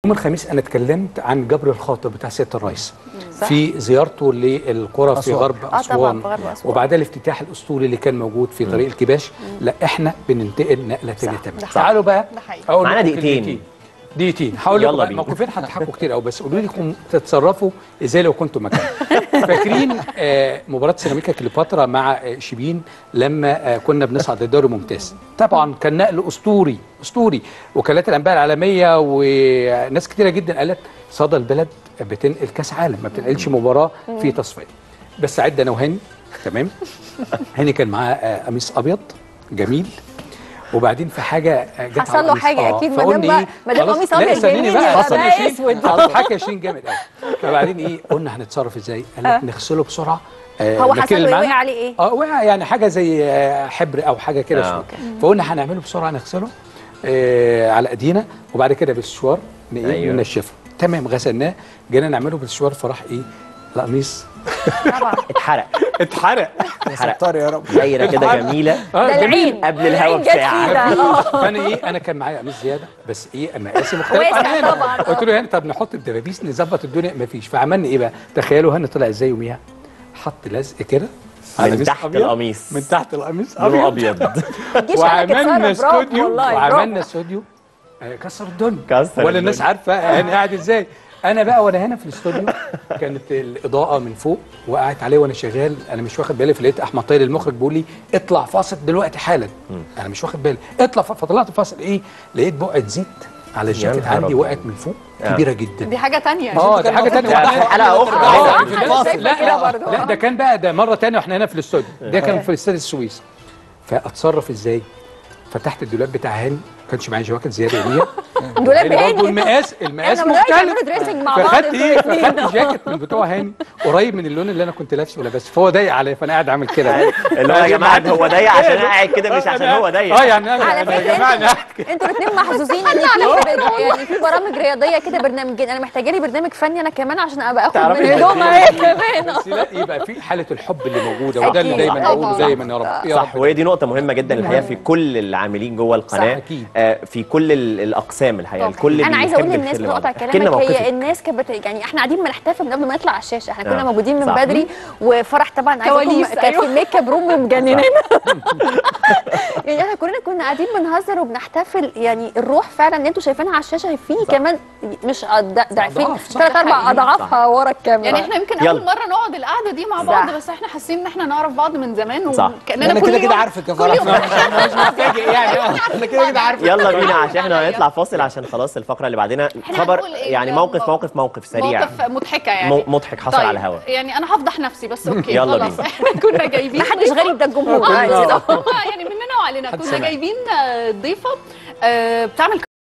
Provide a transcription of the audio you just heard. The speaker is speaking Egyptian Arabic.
يوم الخميس انا اتكلمت عن جبر الخاطر بتاع سياده الرئيس صح. في زيارته للقرى في أسوان. غرب طبعاً، اسوان في غرب أسوان. وبعدها الافتتاح الاسطوري اللي كان موجود في طريق الكباش لا احنا بننتقل نقله ثانيه ده تماما حقيقي. تعالوا بقى ده حقيقي. اقول معانا لكم دقيقتين. كلمتين. دقيقتين هقول يلا لكم بقى بينا. موقفين هتضحكوا كتير قوي بس قولوا لي كم تتصرفوا ازاي لو كنتوا مكاني فاكرين آه مباراه سيراميكا كليوباترا مع آه شبين لما آه كنا بنصعد للدوري الممتاز طبعا كان نقل اسطوري اسطوري وكالات الانباء العالميه وناس كتيره جدا قالت صدى البلد بتنقل كاس عالم ما بتنقلش مباراه في تصفيه بس عد انا وهاني تمام هاني كان معاه آه قميص ابيض جميل وبعدين في حاجه آه، جت حصل على له القميص. حاجة آه، أكيد، ما فقلنا دام إيه؟ بقى- ما دام خلاص، قميص لا، أبيض استنيني جميل بقى يبقى حصل بقى يا شين. أسود. حصل حاجه يا شين جامد قوي فبعدين ايه قلنا هنتصرف ازاي قال لك نغسله بسرعه آه، هو نكيل حصل له إيه؟ المعدن. وقع عليه إيه؟ اه وقع يعني حاجه زي آه، حبر او حاجه كده آه. شويه فقلنا هنعمله بسرعه نغسله آه على ايدينا وبعد كده بالسشوار ن- إيه، أيوة. ننشفه تمام غسلناه جينا نعمله بالسشوار فراح ايه القميص طبعا اتحرق اتحرق اتحرق ستار يا رب دايره كده جميله اه ده جميل العين قبل الهوا العين جت بساعة. فيه ده. آه. فانا ايه انا كان معايا قميص زياده بس ايه مقاسي مختلف واسع عن هنا طبعاً، آه. قلت له يعني طب نحط الدبابيس نظبط الدنيا مفيش فعملنا ايه بقى تخيلوا هاني طلع ازاي يوميها حط لزق كده على من قميص تحت أبيض، القميص من تحت القميص لونه ابيض ابيض الجيش قال لك وعملنا اتصرف، برافو استوديو والله، وعملنا برافو. استوديو آه، كسر الدنيا كسر ولا الناس الدنيا. عارفه انا قاعد ازاي انا بقى وانا هنا في الاستوديو كانت الاضاءه من فوق وقعت عليه وانا شغال انا مش واخد بالي فلقيت احمد طاهر المخرج بيقول لي اطلع فاصل دلوقتي حالا انا مش واخد بالي اطلع ف- فطلعت فاصل ايه لقيت بقعه زيت على الجاكيت نهار عندي أبيض. وقعت من فوق آه. كبيره جدا دي حاجه تانية اه ده حاجه ثانيه ده في حلقه اخرى اه آه، في أنا الفاصل. شايفة لا كده لا, برضو. لا ده كان بقى ده مره ثانيه واحنا هنا في الاستوديو ده كان في استاد السويس فاتصرف ازاي فتحت الدولاب بتاع هاني ما كانش معايا جواكت زياده يوميها دولاب يعني برضه هاني المقاس المقاس احنا بدأنا مختلف نعمل دريسنج مع بعض فخدت انتوا ايه الاتنين. فخدت جاكيت من بتوع هاني قريب من اللون اللي انا كنت لابسه ولابسه فهو ضايق عليا فانا قاعد عامل كده اللي هو يا جماعه هو ضيق عشان انا قاعد كده مش عشان هو ضيق اه يعني انا على أنا يا فكره جماعه انا انتوا انتوا الاثنين محظوظين ان في يعني في برامج رياضيه كده برنامجين انا محتاجه لي برنامج فني انا كمان عشان ابقى اخد تعرفي من تمثلي. هدومها هي كمان بس لا يبقى في حاله الحب اللي موجوده وده اللي أكيد. دايما صح. بقوله دايما يا رب يا صح رب وهي دي نقطة مهمة جدا الحقيقة في كل العاملين جوه القناة صح، أكيد. آه في كل ال- الأقسام الحقيقة الكل انا عايزه اقول بيحب للناس الخير بقطع لبعض. احكي لنا كلامك هي موقفك. الناس كانت بت- يعني احنا قاعدين بنحتفل من قبل ما نطلع على الشاشه احنا كنا آه. موجودين من صح. بدري وفرح طبعا عايزه كواليس، أقول كانت في أيوة. الميك اب روم مجننانا يعني احنا كلنا كنا قاعدين بنهزر وبنحتفل يعني الروح فعلا اللي انتوا شايفينها على الشاشه في كمان مش أض- ضعفين أضعاف، صح. ثلاث ده اربع حقيقي. اضعافها ورا الكاميرا يعني احنا يمكن يلا. اول مره نقعد القعده دي مع بعض صح. بس احنا حاسين ان احنا نعرف بعض من زمان صح. وكاننا انا كل كده يوم كده عارفك يا كل فرح يوم مش محتاج يعني آه، انا كده كده عارفك يلا بينا عشان احنا هنطلع فاصل عشان خلاص الفقرة اللي بعدين خبر هنقول إيه؟ يعني موقف موقف موقف سريع موقف مضحكه يعني مو- مضحك حصل طيب، على الهوا يعني انا هفضح نفسي بس اوكي يلا خلاص بينا. احنا كنا جايبين محدش غريب ده الجمهور آه، عادي. هم يعني مننا وعلينا حد كنا سمع. جايبين آه، ضيفه آه، بتعمل